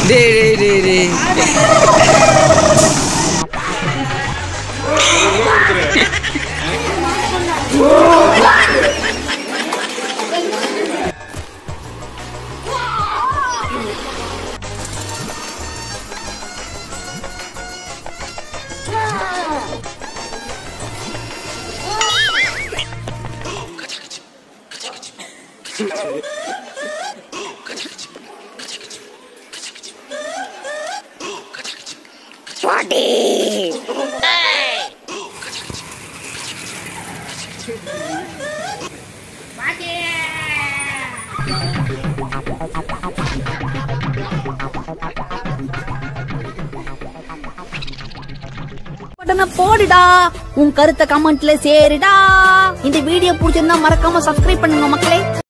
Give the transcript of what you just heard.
டேய் டேய் டேய் டேய் பட்டனை போடுடா உன் கருத்தை கமெண்ட்ல சேருடா இந்த வீடியோ பிடிச்சிருந்தா மறக்காம சப்ஸ்கிரைப் பண்ணுங்க மக்களே